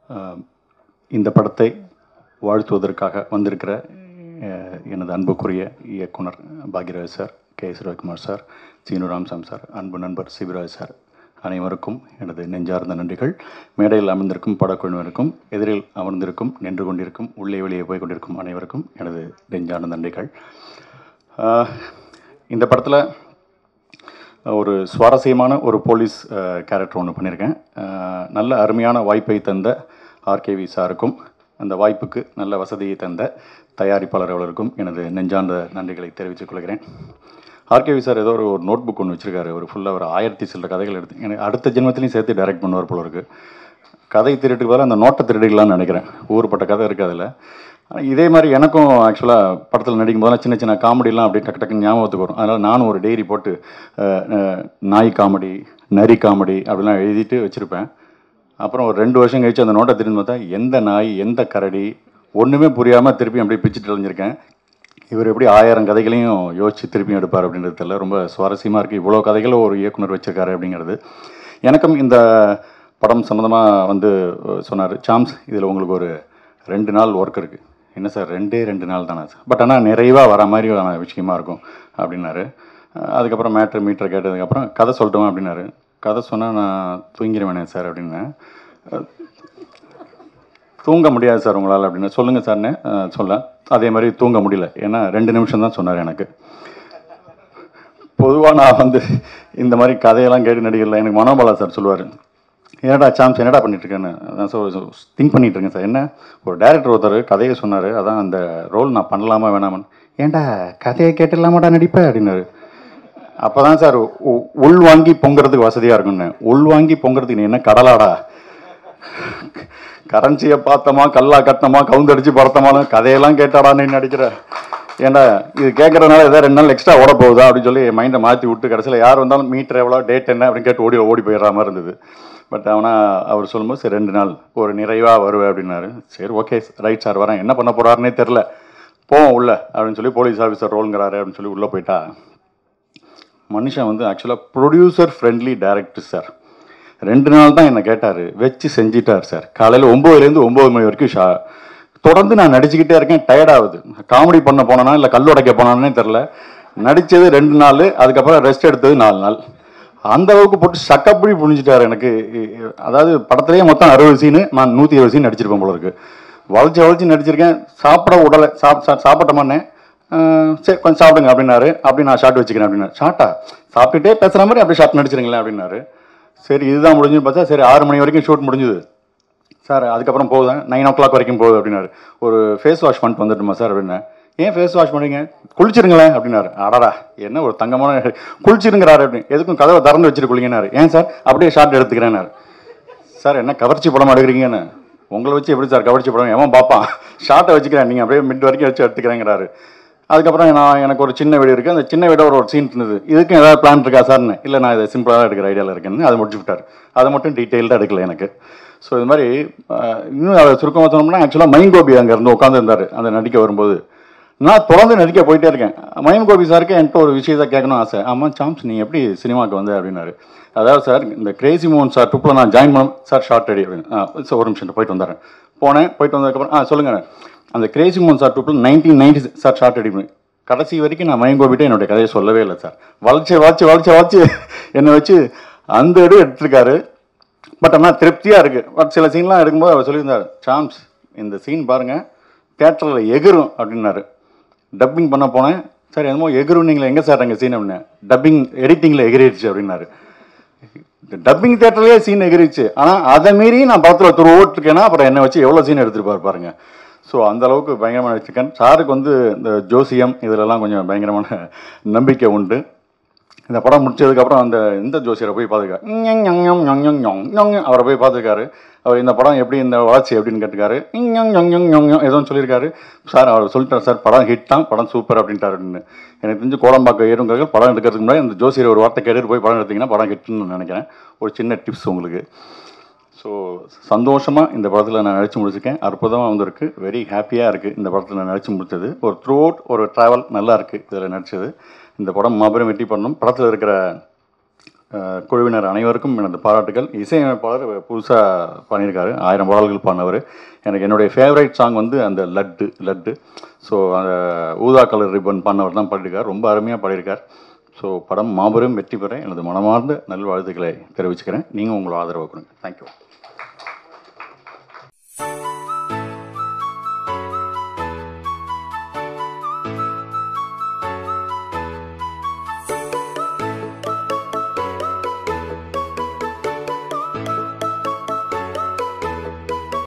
அஹ், இந்த படத்தை வாழ்த்துவதற்காக வந்திருக்கிற அஹ், எனது அன்புக்குரிய இயக்குனர் Bhagyaraj sir K S Ravikumar sir Seenu Ramasamy sir அன்பு நண்பர் சிவராஜ் சார் அனைவருக்கும் எனது நெஞ்சார்ந்த நன்றிகள் மேடையில் அமர்ந்திருக்கும் படக்குழுவினருக்கும் எதிரில் அமர்ந்திருக்கும் நின்று கொண்டிருக்கும் உள்ளே வெளியே போய் கொண்டிருக்கும் அனைவருக்கும் எனது நெஞ்சார்ந்த நன்றிகள் ஆஹ், இந்த படத்தில் ஒரு சுவாரஸ்யமான ஒரு போலீஸ் கேரக்டர் ஒன்று பண்ணியிருக்கேன் அஹ், நல்ல அருமையான வாய்ப்பை தந்த ஆர்கேவி சாருக்கும் அந்த வாய்ப்புக்கு நல்ல வசதியை தந்த தயாரிப்பாளர் அவர்களுக்கும் எனது நெஞ்சார்ந்த நன்றிகளை தெரிவித்துக் கொள்கிறேன் ஆர்கேவி சார் ஏதோ ஒரு ஒரு நோட் புக் ஒன்று வச்சிருக்காரு ஒரு ஃபுல்லாக ஒரு ஆயிரத்தி சில்லற கதைகள் எடுத்து எனக்கு அடுத்த ஜென்மத்திலையும் சேர்த்து டைரக்ட் பண்ணுவார் போல இருக்கு கதை திருட்டுக்கு பதிலாக அந்த நோட்டை திருடிக்கலாம்னு நினைக்கிறேன் ஊருப்பட்ட கதை இருக்குது அதில் ஆனா, இதே மாதிரி எனக்கும் ஆக்சுவலாக படத்தில் நடிக்கும் போதெல்லாம் சின்ன சின்ன காமெடிலாம் அப்படியே டக்கு டக்குன்னு ஞாபகத்துக்கு வரும் அதனால் நானும் ஒரு டைரி போட்டு அஹ், அஹ், நாய் காமெடி நரி காமெடி அப்படிலாம் எழுதிட்டு வச்சுருப்பேன் அப்புறம் ஒரு ரெண்டு வருஷம் கழிச்சு அந்த நோட்டை திரும்பி பார்த்தா எந்த நாய் எந்த கரடி ஒன்றுமே புரியாமல் திருப்பி அப்படியே பிச்சுட்டு அழிஞ்சிருக்கேன் இவர் எப்படி ஆயிரம் கதைகளையும் யோசித்து திருப்பியும் எடுப்பார் அப்படின்றது தெரியல ரொம்ப சுவாரஸ்யமாக இருக்குது இவ்வளோ கதைகளை ஒரு இயக்குனர் வச்சிருக்காரு அப்படிங்கிறது எனக்கும் இந்த படம் சம்மந்தமாக வந்து சொன்னார் சாம்ஸ் இதில் உங்களுக்கு ஒரு ரெண்டு நாள் ஒர்க் இருக்குது என்ன சார் ரெண்டே ரெண்டு நாள் தானே சார் பட் ஆனால் நிறைவாக வர மாதிரியான விஷயமா இருக்கும் அப்படின்னாரு அஹ் அதுக்கப்புறம் மேட்ரு மீட்டர் கேட்டதுக்கப்புறம் கதை சொல்லட்டுமா அப்படின்னாரு கதை சொன்னால் நான் தூங்கிடுவேனே சார் அப்படின்னேன் அஹ் தூங்க முடியாது சார் உங்களால் அப்படின்னு சொல்லுங்கள் சார்னு அஹ் சொல்ல அதே மாதிரி தூங்க முடியல ஏன்னா ரெண்டு நிமிஷம் தான் சொன்னார் எனக்கு பொதுவாக நான் வந்து இந்த மாதிரி கதையெல்லாம் கேட்டு நடிகரில் எனக்கு மனோபாலா சார் சொல்லுவார் என்னடா சாம்ஸ் என்னடா பண்ணிட்டு இருக்கேன்னு அதான் ஸோ திங்க் பண்ணிட்டு இருக்கேன் சார் என்ன ஒரு டேரக்டர் ஒருத்தர் கதையை சொன்னார் அதான் அந்த ரோல் நான் பண்ணலாமா வேணாமான்னு ஏன்டா கதையை கேட்டுலாமாடா நடிப்பேன் அப்படின்னாரு அப்போ தான் சார் உ- உள் வாங்கி பொங்குறதுக்கு வசதியாக இருக்கும்னு உள் வாங்கி பொங்குறதுக்கு நீ என்ன கடலாடா கரன்சியை பார்த்தோமா கல்லா கட்டினமா கவுந்தடிச்சு பறத்தமாலும் கதையெல்லாம் கேட்டாடா நீ நடிக்கிற ஏன்டா இது கேட்கறதுனால ஏதாவது ரெண்டு நாள் எக்ஸ்ட்ரா ஓட போகுதா அப்படின்னு சொல்லி மைண்டை மாற்றி விட்டு கடைசியில் யார் வந்தாலும் மீட்டர் எவ்வளோ டேட் என்ன அப்படின்னு கேட்டு ஓடி ஓடி போயிடுற மாதிரி இருந்தது பட் ஆனால் அவர் சொல்லும்போது சரி ரெண்டு நாள் ஒரு நிறைவாக வருவேன் அப்படின்னாரு சரி ஓகே ரைட் சார் வரேன் என்ன பண்ண போறாருன்னே தெரில போவோம் உள்ள அப்படின்னு சொல்லி போலீஸ் ஆஃபீஸர் ரோலுங்கிறாரு அப்படின்னு சொல்லி உள்ளே போயிட்டா மனுஷன் வந்து ஆக்சுவலாக ப்ரொடியூசர் ஃப்ரெண்ட்லி டைரக்டர் சார் ரெண்டு நாள் தான் என்னை கேட்டார் வச்சு செஞ்சிட்டார் சார் காலையில் ஒம்போதுலேருந்து ஒம்பது மணி வரைக்கும் ஷா தொடர்ந்து நான் நடிச்சுக்கிட்டே இருக்கேன் tired ஆகுது காமெடி பண்ண போனேனா இல்லை கல் உடைக்க போனானே தெரில நடித்தது ரெண்டு நாள் அதுக்கப்புறம் ரெஸ்ட் எடுத்தது நாலு நாள் அந்த அளவுக்கு போட்டு சக்கப்படி புரிஞ்சுட்டார் எனக்கு இ- இ- அதாவது படத்துலேயே மொத்தம் அறுபது சீனு நான் நூற்றி இருபது சீன் நடிச்சிருப்பேன் போல இருக்கு வளைச்சு வளைச்சு நடிச்சிருக்கேன் சாப்பிட உடலை சாப் சா- சாப்பிட்டோமான்னே ஆஹ் சரி கொஞ்சம் சாப்பிடுங்க அப்படின்னாரு அப்படி நான் ஷார்ட் வச்சுக்கிறேன் அப்படின்னா ஷார்ட்டா சாப்பிட்டுட்டே பேசுகிற மாதிரி அப்படியே ஷார்ட் நடிச்சிருங்களேன் அப்படின்னாரு சரி இதுதான் முடிஞ்சுன்னு பார்த்தா சரி ஆறு மணி வரைக்கும் ஷூட் முடிஞ்சுது சார் அதுக்கப்புறம் போகுதேன் நைன் ஓ கிளாக் வரைக்கும் போகுது அப்படின்னாரு ஒரு ஃபேஸ் வாஷ் பண்ணிட்டு வந்துட்டுமா சார் அப்படின்னேன் ஏன் ஃபேஸ் வாஷ் பண்ணுறீங்க குளிச்சிருங்களேன் அப்படின்னாரு அடடா என்ன ஒரு தங்கமான குளிச்சிருங்கிறாரு அப்படின்னு எதுக்கும் கதவை திறந்து வச்சுட்டு குளிங்கனாரு ஏன் சார் அப்படியே ஷார்ட் எடுத்துக்கிறேன்னாரு சார் என்ன கவர்ச்சி படம் எடுக்கிறீங்கன்னு உங்களை வச்சு எப்படி சார் கவர்ச்சி படம் எவன் பார்ப்பான் ஷார்ட்டை வச்சுக்கிறேன் நீங்கள் அப்படியே மிட் வரைக்கும் வச்சு எடுத்துக்கிறேங்கிறாரு அதுக்கப்புறம் நான் எனக்கு ஒரு சின்ன வீடு இருக்குது அந்த சின்ன வீட ஒரு ஒரு சீன் இருந்தது இதுக்கும் ஏதாவது பிளான் இருக்கா சார்னு இல்லை நான் இதை சிம்பிளாக எடுக்கிற ஐடியாவில் இருக்கேன்னு அதை முடிச்சு விட்டார் அதை மட்டும் டீட்டெயில்டாக எடுக்கல எனக்கு ஸோ இது மாதிரி அஹ், இன்னும் அதை சுருக்கமாக சொன்னோம்னா ஆக்சுவலாக மைன் கோபி அங்கே இருந்து உட்காந்துருந்தார் அந்த நடிக்க வரும்போது நான் தொடர்ந்து நடிக்க போயிட்டே இருக்கேன் மயம் கோபி சாருக்கு என்கிட்ட ஒரு விஷயத்தை கேட்கணும் ஆசை ஆமாம் சாம்ஸ் நீ எப்படி சினிமாவுக்கு வந்த அப்படின்னாரு அதாவது சார் இந்த கிரேசி மோகன் சார் ட்ரிப்பில் நான் ஜாயின் பண்ண சார் ஷார்ட் ரெடி அப்படின்னு ஆ சார் ஒரு நிமிஷம் போயிட்டு வந்துடுறேன் போனேன் போயிட்டு வந்ததுக்கப்புறம் ஆ சொல்லுங்கள் அந்த கிரேசி மோகன் சார் ட்ரிப்பில் nineteen ninety sir shot ready பண்ணி கடைசி வரைக்கும் நான் மயம் கோபிட்ட என்னுடைய கதையை சொல்லவே இல்லை சார் வளைச்சு வளைச்சு வளைச்சு வளைச்சு என்னை வச்சு அந்த இடம் எடுத்திருக்காரு பட் ஆனால் திருப்தியாக இருக்குது பட் சில சீன்லாம் எடுக்கும்போது அவர் சொல்லியிருந்தார் சாம்ஸ் இந்த சீன் பாருங்கள் தேட்டரில் எகிரும் அப்படின்னாரு டப்பிங் பண்ண போனேன் சார் என்னமோ எகிரும் நீங்கள் எங்கே சார் எங்கள் சீன் அப்படின்னேன் டப்பிங் எடிட்டிங்கில் எகிரிடுச்சு அப்படின்னாரு டப்பிங் தேட்டர்லயே சீன் எகிரிச்சு ஆனால் அதை மீறி நான் படத்தில் துரு ஓட்டிருக்கேன்னா அப்புறம் என்னை வச்சு எவ்வளோ சீன் எடுத்துருப்பாரு பாருங்க ஸோ அந்த அளவுக்கு பயங்கரமான வச்சுருக்கேன் சாருக்கு வந்து இந்த ஜோசியம் இதிலெல்லாம் கொஞ்சம் பயங்கரமான நம்பிக்கை உண்டு இந்த படம் முடிச்சதுக்கப்புறம் அந்த இந்த ஜோசியரை போய் பார்த்துருக்காரு அவரை போய் பார்த்துருக்காரு அவர் இந்த படம் எப்படி இந்த வளர்ச்சி எப்படின்னு கேட்டுக்காரு ஏதோ சொல்லியிருக்காரு சார் அவர் சொல்லிட்டார் சார் படம் ஹிட் தான் படம் சூப்பர் அப்படின்ட்டாரு அப்படின்னு எனக்கு தெரிஞ்சு கோடம்பாக்கம் ஏறுங்கிறது படம் எடுக்கிறதுக்கு முன்னாடி இந்த ஜோசியர் ஒரு வார்த்தை கேட்டுட்டு போய் படம் எடுத்தீங்கன்னா படம் ஹிட்னு நினைக்கிறேன் ஒரு சின்ன டிப்ஸ் உங்களுக்கு ஸோ சந்தோஷமாக இந்த படத்தில் நான் நடிச்சு முடிச்சிருக்கேன் அற்புதமாக வந்திருக்கு வெரி ஹாப்பியாக இருக்குது இந்த படத்தில் நான் நடிச்சு முடிச்சது ஒரு த்ரூ அவுட் ஒரு ட்ராவல் நல்லா இருக்குது இதில் நடிச்சது இந்த படம் மாபெரும் வெற்றி பண்ணணும் படத்தில் இருக்கிற அஹ், குழுவினர் அனைவருக்கும் எனது பாராட்டுகள் இசையமைப்பாளர் புதுசாக பண்ணியிருக்காரு ஆயிரம் பாடல்கள் பாடினவர் எனக்கு என்னுடைய ஃபேவரைட் சாங் வந்து அந்த லட்டு லட்டு ஸோ அந்த ஊதா கலர் ரிப்பன் பண்ணவர் தான் பாடியிருக்கார் ரொம்ப அருமையாக பாடியிருக்கார் ஸோ படம் மாபெரும் வெற்றி பெற எனது மனமார்ந்த நல்வாழ்த்துக்களை தெரிவிச்சுக்கிறேன் நீங்கள் உங்களோட ஆதரவு கொடுங்க தேங்க்யூ